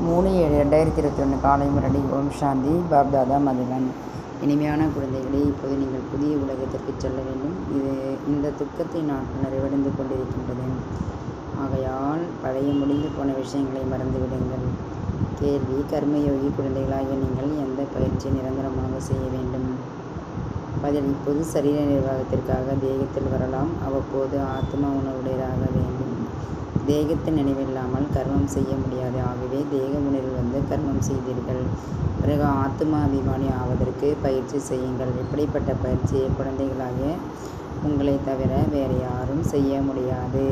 மூணு ஏழு ரெண்டாயிரத்தி இருபத்தி ஒன்று காலை முரளி ஓம் சாந்தி பாப்தாதா மதுவன் இனிமையான குழந்தைகளே இப்போது நீங்கள் புதிய உலகத்திற்கு செல்ல வேண்டும் இது இந்த துக்கத்தின் நாட்கள் நிறைவடைந்து கொண்டிருக்கின்றது ஆகையால் பழைய முடிந்து போன விஷயங்களை மறந்துவிடுங்கள் கேள்வி கர்மயோகி குழந்தைகளாகிய நீங்கள் எந்த பயிற்சியை நிரந்தரமாக செய்ய வேண்டும் பதில் இப்போது சரீர நிர்வாகத்திற்காக தேகத்தில் வரலாம் அவ்வப்போது ஆத்மா உணர்வுடையதாக வேண்டும் தேகத்தின் நினைவில்லாமல் கர்மம் செய்ய முடியாது ஆகவே தேக உணர்வு வந்து கர்மம் செய்தீர்கள் பிறகு ஆத்மா அபிமானி ஆவதற்கு பயிற்சி செய்யுங்கள் இப்படிப்பட்ட பயிற்சியை குழந்தைகளாகிய உங்களை தவிர வேறு யாரும் செய்ய முடியாது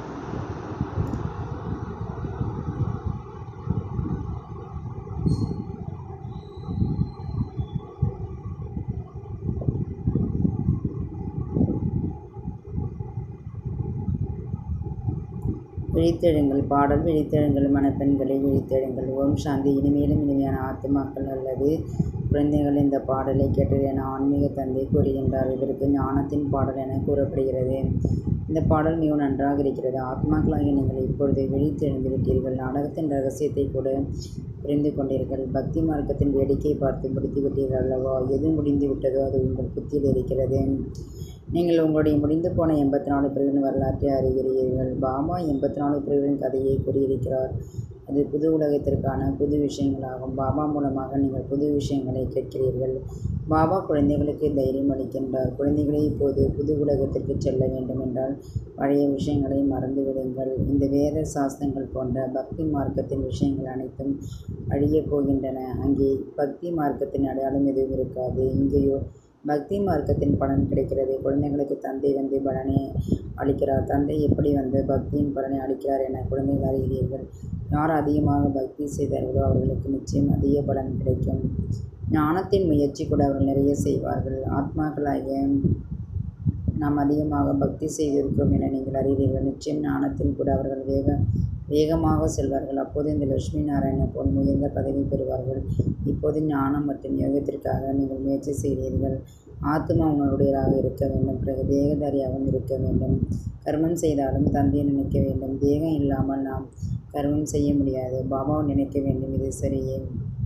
விழித்தெழுங்கள் பாடல் விழித்தெழுங்கள் மணப்பெண்களை விழித்தெழுங்கள் ஓம் சாந்தி இனிமேலும் இனிமையான ஆத்மாக்கள் அல்லது குழந்தைகள் இந்த பாடலை கேட்டது என ஆன்மீக தந்தை கூறுகின்றார் இதற்கு ஞானத்தின் பாடல் என கூறப்படுகிறது இந்த பாடல் மிகவும் நன்றாக இருக்கிறது ஆத்மாக்களாகிய நீங்கள் இப்பொழுது விழித்தெழுந்து விட்டீர்கள் நாடகத்தின் ரகசியத்தை கூட புரிந்து கொண்டீர்கள் பக்தி மார்க்கத்தின் வேடிக்கை பார்த்து முடித்து விட்டீர்கள் அல்லவா எது முடிந்து விட்டதோ அது உங்கள் புத்தியில் இருக்கிறது நீங்கள் உங்களுடைய முடிந்து போன எண்பத்தி நாலு பிரிவின் வரலாற்றை அறிகிறீர்கள் பாபா எண்பத்தி நாலு பிரிவின் கதையை கூறியிருக்கிறார் அது புது உலகத்திற்கான புது விஷயங்களாகும் பாபா மூலமாக நீங்கள் புது விஷயங்களை கேட்கிறீர்கள் பாபா குழந்தைகளுக்கு தைரியம் அளிக்கின்றார் குழந்தைகளே இப்போது புது உலகத்திற்கு செல்ல வேண்டும் என்றால் பழைய விஷயங்களை மறந்துவிடுங்கள் இந்த வேத சாஸ்திரங்கள் போன்ற பக்தி மார்க்கத்தின் விஷயங்கள் அனைத்தும் அழியப் போகின்றன அங்கே பக்தி மார்க்கத்தின் அடையாளம் எதுவும் இருக்காது இங்கேயோ பக்தி மார்க்கத்தின் பலன் கிடைக்கிறது குழந்தைகளுக்கு தந்தை வந்து பலனை அளிக்கிறார் தந்தை எப்படி வந்து பக்தியின் பலனை அளிக்கிறார் என குழந்தைகள் அறிகிறீர்கள் யார் அதிகமாக பக்தி செய்தார்களோ அவர்களுக்கு நிச்சயம் அதிக பலன் கிடைக்கும் ஞானத்தின் முயற்சி கூட அவர்கள் நிறைய செய்வார்கள் ஆத்மாக்களாகிய நாம் அதிகமாக பக்தி செய்திருக்கிறோம் என நீங்கள் அறிவீர்கள் நிச்சயம் ஞானத்தில் கூட அவர்கள் வேக வேகமாக செல்வார்கள் அப்போது இந்த லட்சுமி நாராயண போல் உயர்ந்த பதவி பெறுவார்கள் இப்போது ஞானம் மற்றும் யோகத்திற்காக நீங்கள் முயற்சி செய்கிறீர்கள் ஆத்மா உணர்வுடையராக இருக்க வேண்டும் பிறகு தேகதாரியாகவும் இருக்க வேண்டும் கர்மம் செய்தாலும் தந்தையை நினைக்க வேண்டும் தேகம் இல்லாமல் நாம் கர்மம் செய்ய முடியாது பாபாவை நினைக்க வேண்டும் இது சரியே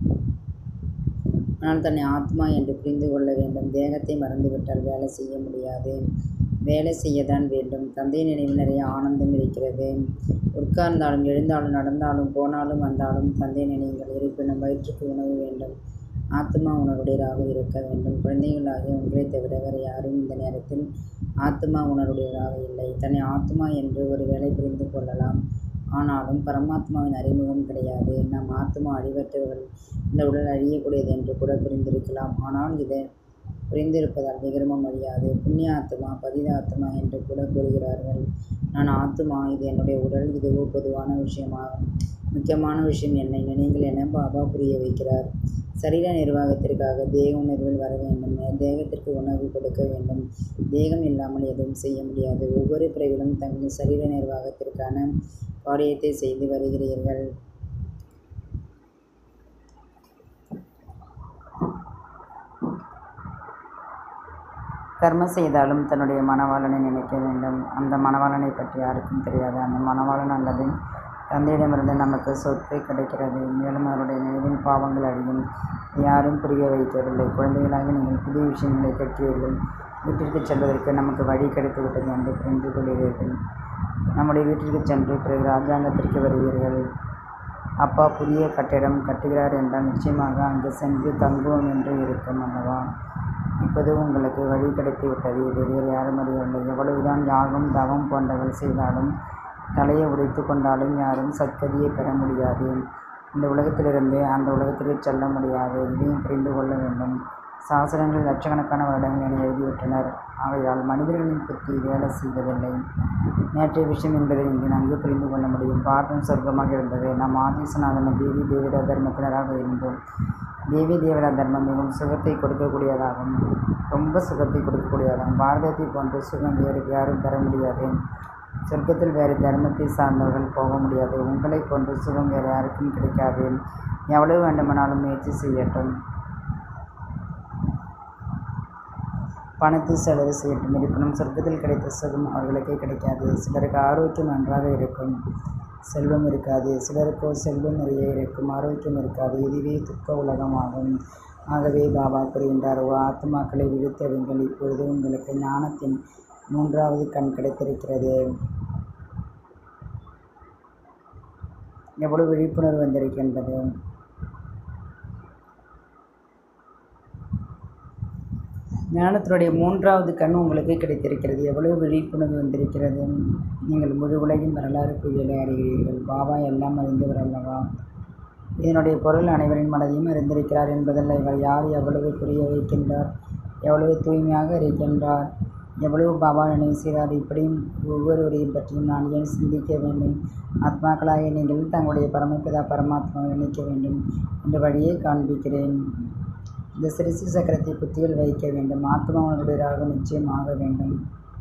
ஆனால் தன்னை ஆத்மா என்று புரிந்து கொள்ள வேண்டும் தேகத்தை மறந்துவிட்டால் வேலை செய்ய முடியாது வேலை செய்யத்தான் வேண்டும் தந்தை நினைவில் நிறைய ஆனந்தம் இருக்கிறது உட்கார்ந்தாலும் எழுந்தாலும் நடந்தாலும் போனாலும் வந்தாலும் தந்தை நினைவுகள் இருப்பினும் வயிற்றுக்கு உணவு வேண்டும் ஆத்மா உணர்வுடையராக இருக்க வேண்டும் குழந்தைகளாகிய உங்களை தவிர வேறு யாரும் இந்த நேரத்தில் ஆத்மா உணர்வுடையராக இல்லை தன்னை ஆத்மா என்று ஒரு வேலை புரிந்து கொள்ளலாம் ஆனாலும் பரமாத்மாவின் அறிமுகம் கிடையாது நம் ஆத்மா அழிவற்றவர்கள் இந்த உடல் அழியக்கூடியது என்று கூட புரிந்திருக்கலாம் ஆனால் இதை புரிந்திருப்பதால் விகிரமம் அழியாது புண்ணிய ஆத்மா பதித ஆத்மா என்று கூட கூறுகிறார்கள் நான் ஆத்மா இது என்னுடைய உடல் இதுவோ பொதுவான விஷயமாகும் முக்கியமான விஷயம் என்னை நினைங்கள் என பாபா புரிய வைக்கிறார் சரீர நிர்வாகத்திற்காக தேக உணர்வில் வர வேண்டும் தேகத்திற்கு உணவு கொடுக்க வேண்டும் தேகம் இல்லாமல் எதுவும் செய்ய முடியாது ஒவ்வொரு பிறவிலும் தங்கள் சரீர நிர்வாகத்திற்கான காரியத்தை செய்து வருகிறீர்கள் கர்மம் செய்தாலும் தன்னுடைய மணவாளனை நினைக்க வேண்டும் அந்த மணவாளனை பற்றி யாருக்கும் தெரியாது அந்த மணவாளன் அல்லது தந்தையிடமிருந்து நமக்கு சொத்து கிடைக்கிறது மேலும் அவருடைய நினைவின் பாவங்கள் அழியும் யாரும் புரிய வைக்கவில்லை குழந்தைகளாக நீங்கள் புதிய விஷயங்களை கற்றீர்கள் வீட்டிற்கு செல்வதற்கு நமக்கு வழி கிடைத்துவிட்டது என்று புரிந்து கொள்கிறீர்கள் நம்முடைய வீட்டிற்கு சென்று பிறகு ராஜாங்கத்திற்கு வருவீர்கள் அப்பா புதிய கட்டிடம் கட்டுகிறார் என்றால் நிச்சயமாக அங்கு சென்று தங்குவோம் என்று இருக்கும் அல்லவா இப்போது உங்களுக்கு வழி கிடைத்து விட்டது இது வேறு யாரும் அறியவில்லை எவ்வளவுதான் யாகம் தவம் போன்றவை செய்தாலும் தலையை உடைத்து கொண்டாலும் யாரும் சத்கதியை பெற முடியாது இந்த உலகத்திலிருந்து அந்த உலகத்திற்கு செல்ல முடியாது இதையும் புரிந்து கொள்ள வேண்டும் சாஸ்திரங்கள் லட்சக்கணக்கான வருடங்கள் என எழுதிவிட்டனர் ஆகையால் மனிதர்களின் புத்தி வேலை செய்வதில்லை நேற்றைய விஷயம் என்பதை இங்கு நன்கு புரிந்து கொள்ள முடியும் பாரதம் சொர்க்கமாக இருந்தது நாம் ஆதிசநாதன தேவி தேவிட தர்மத்தினராக இருந்தோம் தேவி தேவதா தர்மம் மிகவும் சுகத்தை கொடுக்கக்கூடியதாகும் ரொம்ப சுகத்தை கொடுக்கக்கூடியதாகும் பாரதத்தை போன்ற சுகம் வேறு யாரும் பெற முடியாது சொர்க்கத்தில் வேறு தர்மத்தை சார்ந்தவர்கள் போக முடியாது உங்களை போன்ற சுகம் வேறு யாருக்கும் கிடைக்காது எவ்வளவு வேண்டுமானாலும் முயற்சி செய்யட்டும் பணத்தை செலவு செய்யட்டும் இருப்பினும் சொர்க்கத்தில் கிடைத்த சுகம் அவர்களுக்கு கிடைக்காது சிலருக்கு ஆரோக்கியம் நன்றாக இருக்கும் செல்வம் இருக்காது சிலருக்கோ செல்வம் நிறைய இருக்கும் ஆரோக்கியம் இருக்காது இதுவே துக்க உலகமாகும் ஆகவே பாபா கூறுகின்றார் ஓ ஆத்மாக்களை விழித்தெழுங்கள் இப்பொழுது உங்களுக்கு ஞானத்தின் மூன்றாவது கண் கிடைத்திருக்கிறது எவ்வளவு விழிப்புணர்வு வந்திருக்கின்றது ஞானத்தினுடைய மூன்றாவது கண் உங்களுக்கு கிடைத்திருக்கிறது எவ்வளவு விழிப்புணர்வு வந்திருக்கிறது நீங்கள் முழு உலகின் வரலாறு புயலை அறிகிறீர்கள் பாபா எல்லாம் அறிந்தவர் அல்லவா இதனுடைய பொருள் அனைவரின் மனதையும் அறிந்திருக்கிறார் என்பதல்ல இவர் யார் எவ்வளவு புரிய வைக்கின்றார் எவ்வளவு தூய்மையாக இருக்கின்றார் எவ்வளவு பாபா நினைவு செய்தார் இப்படியும் ஒவ்வொருவரையும் பற்றியும் நான் ஏன் சிந்திக்க வேண்டும் ஆத்மாக்களாகிய நீங்கள் தங்களுடைய பரமபிதா பரமாத்மாவை நினைக்க வேண்டும் என்ற வழியை காண்பிக்கிறேன் இந்த சிறுசி சக்கரத்தை புத்தியில் வைக்க வேண்டும் ஆத்மாவுடையராக நிச்சயமாக வேண்டும்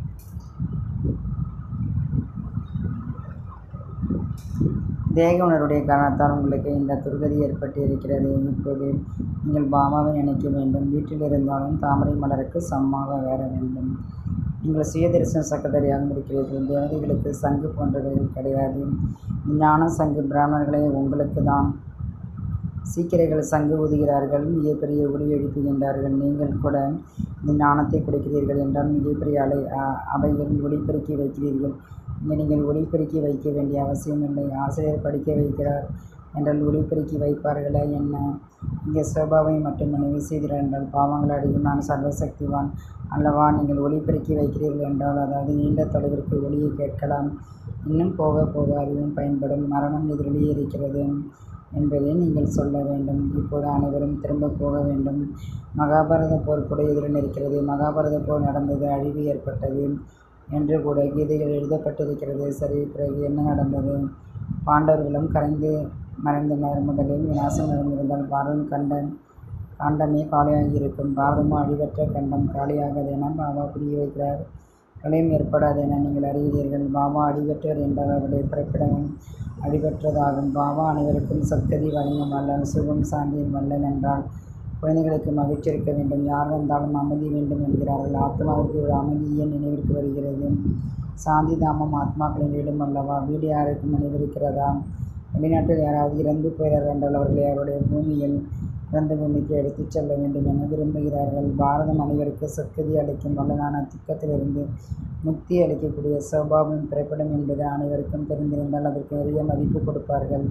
தேக உணர்வுடைய காரணத்தால் உங்களுக்கு இந்த துர்கதி ஏற்பட்டு இருக்கிறது இப்போது நீங்கள் பாபாவை நினைக்க வேண்டும் வீட்டில் இருந்தாலும் தாமரை மலருக்கு சமமாக வேற வேண்டும் நீங்கள் சுயதரிசன சக்கரதாரியாக இருக்கிறீர்கள் தேவதைகளுக்கு சங்கு போன்றவைகள் கிடையாது ஞான சங்கு பிராமணர்களே உங்களுக்கு தான் சீக்கிரர்கள் சங்கு ஊதுகிறார்கள் மிகப்பெரிய ஒளி எழுப்புகின்றார்கள் நீங்கள் கூட இந்த ஞானத்தை கொடுக்கிறீர்கள் என்றால் மிகப்பெரிய அலை அவைகள் ஒளிப்பெருக்கி வைக்கிறீர்கள் இங்கே நீங்கள் ஒளிப்பெருக்கி வைக்க வேண்டிய அவசியமில்லை ஆசிரியர் படிக்க வைக்கிறார் என்றால் ஒளிப்பெருக்கி வைப்பார்களா என்ன இங்கே சோபாவை மட்டும் நினைவு செய்கிறார் என்றால் பாவங்கள் அடையும் நான் சர்வசக்திவான் அல்லவா நீங்கள் ஒளிப்பெருக்கி வைக்கிறீர்கள் என்றால் அதாவது நீண்ட தொலைவிற்கு ஒளியை கேட்கலாம் இன்னும் போக போக அதுவும் பயன்படும் மரணம் எதிரிலே இருக்கிறது என்பதை நீங்கள் சொல்ல வேண்டும் இப்போது அனைவரும் திரும்ப போக வேண்டும் மகாபாரத போர் கூட எதிரில் இருக்கிறது மகாபாரத போர் நடந்தது அழிவு ஏற்பட்டது என்று கூட கீதையில் எழுதப்பட்டிருக்கிறது சரி பிறகு என்ன நடந்தது பாண்டவர்களும் கரைந்து மறைந்தனர் முதலில் விநாசம் நடந்திருந்தால் பாரதம் கண்டன் காண்டமே காலியாகி இருக்கும் பாரதமும் அழிவற்ற கண்டம் காலியாகாது என பாபா புரிய வைக்கிறார் பிரளயம் ஏற்படாது என நீங்கள் அறிகிறீர்கள் பாபா அடிபற்றவர் என்றால் அவருடைய பிறப்பிடமும் அடிபற்றதாகும் பாபா அனைவருக்கும் சத்கதி வழங்கும் வல்லன் சுகம் சாந்தியின் வல்லன் என்றால் குழந்தைகளுக்கு மகிழ்ச்சி இருக்க வேண்டும் யார் வந்தாலும் அமைதி வேண்டும் என்கிறார்கள் ஆத்மாவுக்கு ஒரு அமைதி ஏன் நினைவிற்கு வருகிறது சாந்தி தாமம் ஆத்மாக்களின் வீடும் அல்லவா வீடு யாருக்கும் நினைவிருக்கிறதா வெளிநாட்டில் யாராவது இறந்து போகிறார் என்றால் அவர்களை அவருடைய பூமியில் இறந்த பூமிக்கு எடுத்துச் செல்ல வேண்டும் என விரும்புகிறார்கள் பாரதம் அனைவருக்கு சத்கதி அளிக்கும் வல்லனான துக்கத்திலிருந்து முக்தி அளிக்கக்கூடிய சோபாவின் பிறப்பிடம் என்பது அனைவருக்கும் தெரிந்திருந்தால் அதற்கு நிறைய மதிப்பு கொடுப்பார்கள்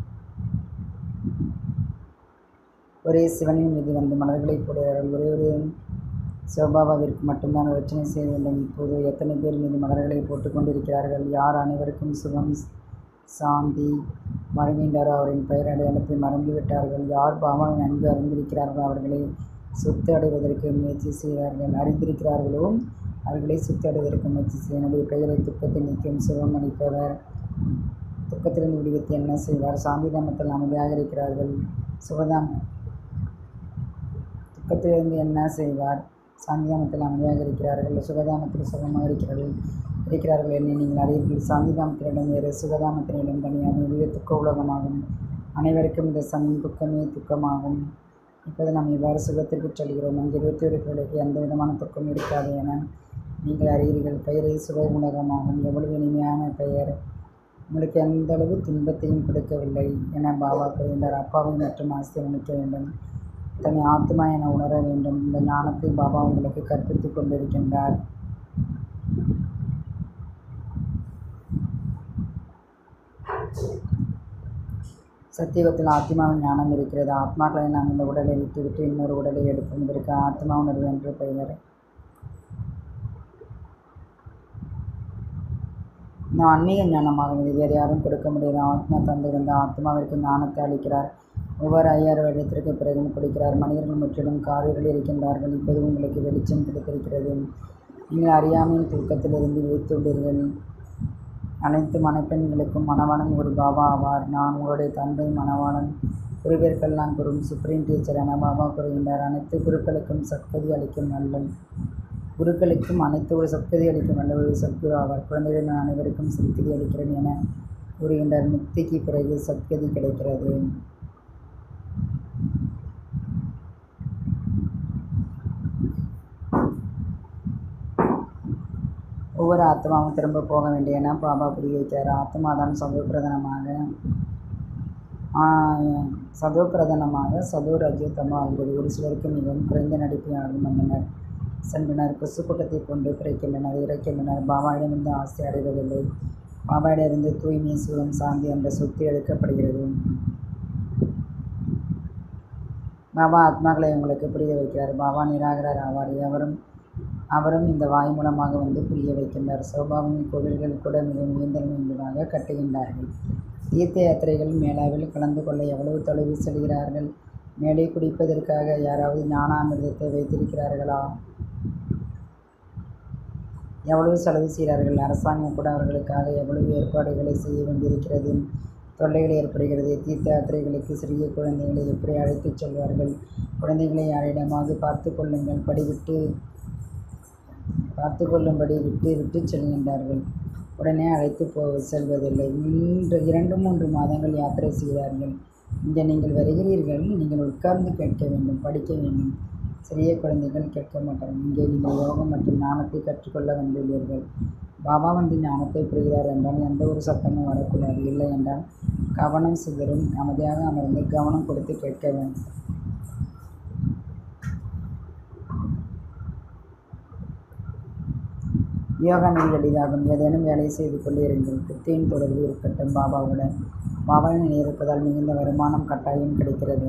ஒரே சிவனின் மீது வந்து மலர்களை போடுகிறார்கள் ஒரே ஒரு சிவபாபாவிற்கு மட்டும்தான் ரச்சனை செய்ய வேண்டும் இப்போது எத்தனை பேர் மீது மலர்களை போட்டு கொண்டிருக்கிறார்கள் யார் அனைவருக்கும் சுகம் சாந்தி வழங்குகின்றாரோ அவரின் பெயர் அடையாளத்தை மறந்துவிட்டார்கள் யார் பாபாவை நன்கு அறிந்திருக்கிறார்களோ அவர்களை சொத்து அடைவதற்கு முயற்சி செய்கிறார்கள் அறிந்திருக்கிறார்களோ அவர்களை சொத்து அடைவதற்கு முயற்சி செய்ய என்னுடைய பெயரை துக்கத்தை நீக்கும் சுகம் அளிப்பவர் துக்கத்திலிருந்து விடுவித்து என்ன செய்வார் சாந்தி தாமத்தில் அமைதியாக இருக்கிறார்கள் சுகதாம் துக்கத்திலிருந்து என்ன செய்வார் சாந்திதாமத்தில் அமைதியாக இருக்கிறார்கள் சுகதாமத்தில் சுகமாக இருக்கிறார்கள் இருக்கிறார்கள் என்னை நீங்கள் அறிவீர்கள் சாந்திதாமத்தினிடம் வேறு சுகதாமத்தினிடம் தனியாக இதுவே துக்க உலகமாகும் அனைவருக்கும் இந்த சன் துக்கமே துக்கமாகும் இப்போது நாம் இவ்வாறு சுகத்திற்கு செல்கிறோம் அங்கு இருபத்தி ஒரு பிள்ளைக்கு எந்த விதமான துக்கம் இருக்காது என நீங்கள் அறிகிறீர்கள் பெயரே சுக உலகமாகும் எவ்வளவு இனிமையான பெயர் உங்களுக்கு எந்த அளவு துன்பத்தையும் கொடுக்கவில்லை என பாபா கூறுகின்றார் அப்பாவை மற்றும் ஆசீர்வதிக்க வேண்டும் தன்னை ஆத்மா என உணர வேண்டும் இந்த ஞானத்தை பாபா உங்களுக்கு கற்பித்துக் கொண்டிருக்கின்றார் சத்தியுகத்தில் ஆத்மாவின் ஞானம் இருக்கிறது ஆத்மாக்களை நாம் இந்த உடலை விட்டுவிட்டு இன்னொரு உடலை எடுப்போம் இதற்கு ஆத்மா உணர்வு என்று பெயர் இந்த ஆன்மீக ஞானமாகும் இது வேறு யாரும் கொடுக்க முடியாது ஆத்மா தந்திருந்த ஆத்மாவிற்கு ஞானத்தை அளிக்கிறார் ஒவ்வொரு ஐயாயிரம் வருடத்திற்கு பிறகும் கொடுக்கிறார் மனிதர்கள் முற்றிலும் காரியர்கள் இருக்கின்றார்கள் இப்போது உங்களுக்கு வெளிச்சம் கிடைத்திருக்கிறது நீங்கள் அறியாமையின் தூக்கத்திலிருந்து விழித்துள்ளீர்கள் அனைத்து மணப்பெண்களுக்கும் மணவாளன் ஒரு பாபா ஆவார் நான் உங்களுடைய தந்தை மணவாளன் குருவிற்கெல்லாம் கூறும் சுப்ரீம் டீச்சர் என பாபா கூறுகின்றார் அனைத்து குருக்களுக்கும் சத்கதி அளிக்கும் நல்லன் குருக்களுக்கும் அனைத்து ஒரு சத்கதி அளிக்கும் நல்ல ஒரு சத்குரு ஆவார் குழந்தைகள் நான் அனைவருக்கும் சத்கதி அளிக்கிறேன் என கூறுகின்றார் முக்திக்கு பிறகு சத்கதி கிடைக்கிறது ஒவ்வொரு ஆத்மாவும் திரும்ப போக வேண்டியன பாபா புரிய வைக்கிறார் ஆத்மா தான் சதோப்பிரதனமாக சதோப்பிரதனமாக சதோ ரஜோத்தமாகிறது ஒரு சிலருக்கு மிகவும் குறைந்த நடிப்பையாளர்கள் வந்தனர் சென்றனர் கொசு கூட்டத்தை கொண்டு பிறக்கின்றனர் இறக்கின்றனர் பாபாவிடமிருந்து ஆசை அடைவதில்லை பாபாவிடமிருந்து தூய்மை சுகம் சாந்தி என்ற சொத்து எடுக்கப்படுகிறது பாபா ஆத்மாக்களை உங்களுக்கு புரிய வைக்கிறார் பாபா நிராகரர் ஆவார் எவரும் அவரும் இந்த வாய் மூலமாக வந்து புரிய வைக்கின்றார் சோபாவின் கோவில்கள் கூட மிக உயர்ந்தல் மிகுந்ததாக கட்டுகின்றார்கள் தீர்த்த யாத்திரைகள் மேளாவில் கலந்து கொள்ள எவ்வளவு தொலைவில் செல்கிறார்கள் மேலே குடிப்பதற்காக யாராவது ஞானாமிர்தத்தை வைத்திருக்கிறார்களா எவ்வளவு செலவு செய்கிறார்கள் அரசாங்கம் கூட அவர்களுக்காக எவ்வளவு ஏற்பாடுகளை செய்ய வேண்டியிருக்கிறது தொல்லைகள் ஏற்படுகிறது தீர்த்த யாத்திரைகளுக்கு சிறிய குழந்தைகளை எப்படி அழைத்துச் செல்வார்கள் குழந்தைகளை யாரிடமாவது பார்த்து கொள்ளுங்கள் படிவிட்டு பார்த்து கொள்ளும்படி விட்டு விட்டு செல்கின்றார்கள் உடனே அழைத்து போ செல்வதில்லை இன்று இரண்டு மூன்று மாதங்கள் யாத்திரை செய்கிறார்கள் இங்கே நீங்கள் வருகிறீர்கள் நீங்கள் உட்கார்ந்து கேட்க வேண்டும் படிக்க வேண்டும் சிறிய குழந்தைகள் கேட்க மாட்டார்கள் இங்கே நீங்கள் யோகம் மற்றும் ஞானத்தை கற்றுக்கொள்ள வந்துள்ளீர்கள் பாபா வந்து ஞானத்தை பெறுகிறார் என்றால் எந்த ஒரு சத்தமும் வரக்கூடாது இல்லை என்றால் கவனம் சிதறும் அமைதியாக அமர்ந்து கவனம் கொடுத்து கேட்க வேண்டும் யோகா மிக எளிதாகும் ஏதேனும் வேலை செய்து கொண்டிருங்கள் புத்தியின் தொடர்பு இருக்கட்டும் பாபாவுடன் பாபாவின் நிலை இருப்பதால் மிகுந்த வருமானம் கட்டாயம் கிடைக்கிறது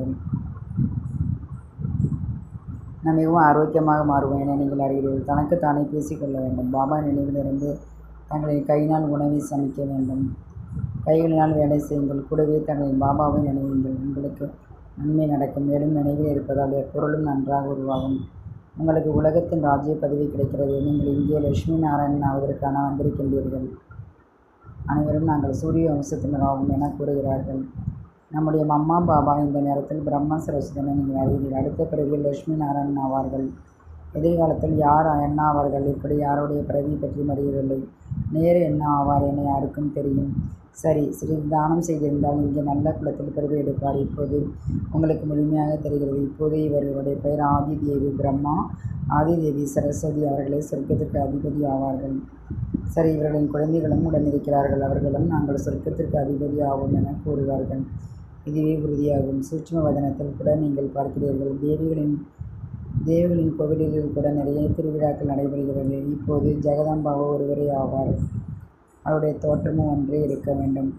நான் மிகவும் ஆரோக்கியமாக மாறுவேன் என நீங்கள் அறிகிறீர்கள் தனக்கு தானே பேசிக்கொள்ள வேண்டும் பாபா நினைவிலிருந்து தங்களின் கையினால் உணவை சமைக்க வேண்டும் கைகளினால் வேலை செய்யுங்கள் கூடவே தங்களின் பாபாவை நினைவுங்கள் உங்களுக்கு நன்மை நடக்கும் மேலும் நினைவில் இருப்பதால் எப்பொருளும் நன்றாக உருவாகும் உங்களுக்கு உலகத்தின் ராஜ்ய பதவி கிடைக்கிறது நீங்கள் இங்கே லட்சுமி நாராயணன் ஆவதற்கான வந்திருக்கின்றீர்கள் அனைவரும் நாங்கள் சூரிய வம்சத்தினராகும் என கூறுகிறார்கள் நம்முடைய மம்மா பாபா இந்த நேரத்தில் பிரம்ம சரஸ்வதனை நீங்கள் அறிவீர்கள் அடுத்த பிறகு லட்சுமி நாராயணன் ஆவார்கள் எதிர்காலத்தில் யார் என்ன ஆவார்கள் இப்படி யாருடைய பிறவி பற்றி அறியவில்லை நேரு என்ன ஆவார் என யாருக்கும் தெரியும் சரி சிறிது தானம் செய்திருந்தால் இங்கே நல்ல குலத்தில் பிறவி எடுப்பார் இப்போது உங்களுக்கு முழுமையாக தெரிகிறது இப்போது இவர்களுடைய பெயர் ஆதிதேவி பிரம்மா ஆதிதேவி சரஸ்வதி அவர்களே சொர்க்கத்திற்கு அதிபதி ஆவார்கள் சரி இவர்களின் குழந்தைகளும் உடனிருக்கிறார்கள் அவர்களும் நாங்கள் சொர்க்கத்திற்கு அதிபதி ஆவோம் என கூறுவார்கள் இதுவே உறுதியாகும் சூட்சும வதனத்தில் கூட நீங்கள் பார்க்கிறீர்கள் தேவிகளின் தேவிகளின் கோவில்களில் கூட நிறைய திருவிழாக்கள் நடைபெறுகிறது இப்போது ஜெகதாம்பாவோ ஒருவரே ஆவார் அவருடைய தோற்றமும் ஒன்றே இருக்க வேண்டும்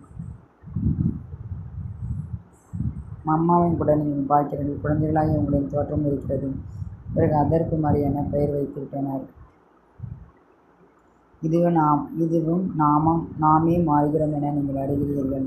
அம்மாவையும் கூட நீங்கள் பார்க்கிறீர்கள் குழந்தைகளாக உங்களின் தோற்றம் இருக்கிறது பிறகு அதர்குமாரி என பெயர் வைத்துவிட்டனர் இதுவும் நாம் இதுவும் நாமம் நாமே மாறுகிறோம் என நீங்கள் அறிகிறீர்கள்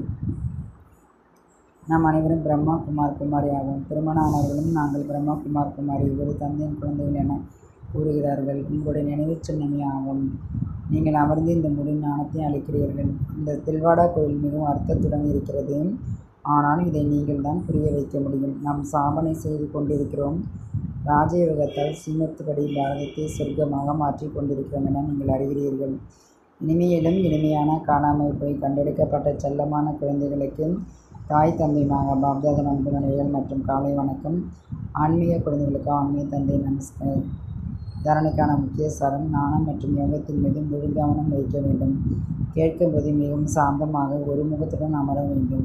நாம் அனைவரும் பிரம்மா குமார் குமாரி ஆகும் திருமணமானவர்களும் நாங்கள் பிரம்மா குமார் குமாரி ஒரு தந்தையின் குழந்தைகள் என கூறுகிறார்கள் உங்களுடைய நினைவு சின்னமே ஆகும் நீங்கள் அமர்ந்து இந்த முழு ஞானத்தை அளிக்கிறீர்கள் இந்த தில்வாடா கோயில் மிகவும் அர்த்தத்துடன் இருக்கிறது ஆனால் இதை நீங்கள் தான் புரிய வைக்க முடியும் நாம் சாதனை செய்து கொண்டிருக்கிறோம் ராஜயோகத்தால் சீமத்துப்படி பாரதத்தை சொர்க்கமாக மாற்றிக் கொண்டிருக்கிறோம் என நீங்கள் அறிகிறீர்கள் இனிமையிலும் இனிமையான காணாமல் போய் கண்டெடுக்கப்பட்ட செல்லமான குழந்தைகளுக்கு தாய் தந்தைமாக பாப்தாத நண்பர்கள் மற்றும் காலை வணக்கம் ஆன்மீக குழந்தைகளுக்கு ஆன்மீக தந்தை நமஸ்கார் தரனுக்கான முக்கிய சரம் ஞானம் மற்றும் யோகத்தின் மீது முழு கவனம் வைக்க வேண்டும் கேட்கும்போது மிகவும் சாந்தமாக ஒரு முகத்துடன் அமர வேண்டும்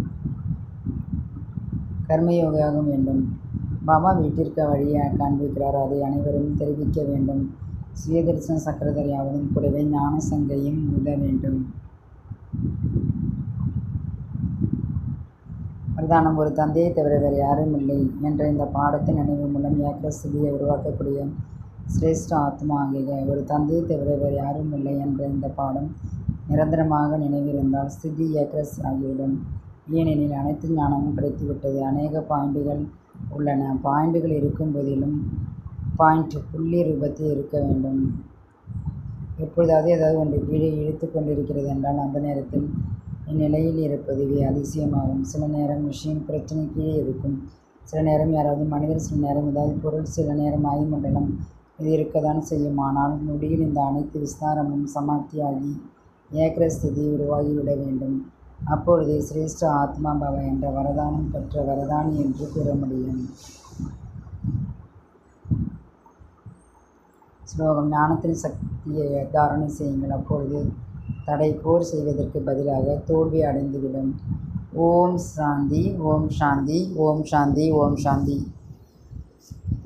கர்மயோகாவும் வேண்டும் பாபா வீட்டிற்கு வழியை காண்பிக்கிறார் அதை அனைவரும் தெரிவிக்க வேண்டும் சுயதர்சன சக்கரதரியாவதும் கூடவே ஞான சங்கையும் உத வேண்டும் பிரதானம் ஒரு தந்தையை தவிர வேறு யாரும் இல்லை என்ற இந்த பாடத்தின் நினைவு மூலம் ஏக்க சிதியை உருவாக்கக்கூடிய சிரேஷ்ட ஆத்மா ஆகிய ஒரு தந்தையை தவிர வேறு யாரும் இல்லை என்ற இந்த பாடம் நிரந்தரமாக நினைவிருந்தால் ஸ்திதி ஏக்கரஸ் ஆகிவிடும் ஏனெனில் அனைத்து ஞானமும் கிடைத்துவிட்டது அநேக பாயிண்டுகள் உள்ளன பாயிண்டுகள் இருக்கும் போதிலும் பாயிண்ட் புள்ளி ரூபத்தில் இருக்க வேண்டும் எப்பொழுதாவது ஏதாவது ஒன்று கீழே இழுத்து கொண்டிருக்கிறது என்றால் அந்த நேரத்தில் இந்நிலையில் இருப்பதுவே அதிசயமாகும் சில நேரம் விஷயம் பிரச்சனை கீழே இருக்கும் சில நேரம் யாராவது மனிதர் சில நேரம் ஏதாவது பொருள் சில நேரம் ஆயுமண்டலம் இது இருக்கத்தான் செய்யும் ஆனால் நொடியில் இந்த அனைத்து விஸ்தாரமும் சமாப்தியாகி ஏக்கர ஸ்திதி உருவாகிவிட வேண்டும் அப்பொழுதே சிரேஷ்ட ஆத்மா பவ என்ற வரதானம் பெற்ற வரதானி என்று கூற முடியும் ஸ்லோகம் ஞானத்தின் சக்தியை தாரணை செய்யுங்கள் அப்பொழுது தடை போர் செய்வதற்கு பதிலாக தோல்வி அடைந்துவிடும் ஓம் சாந்தி ஓம் சாந்தி ஓம் சாந்தி ஓம் சாந்தி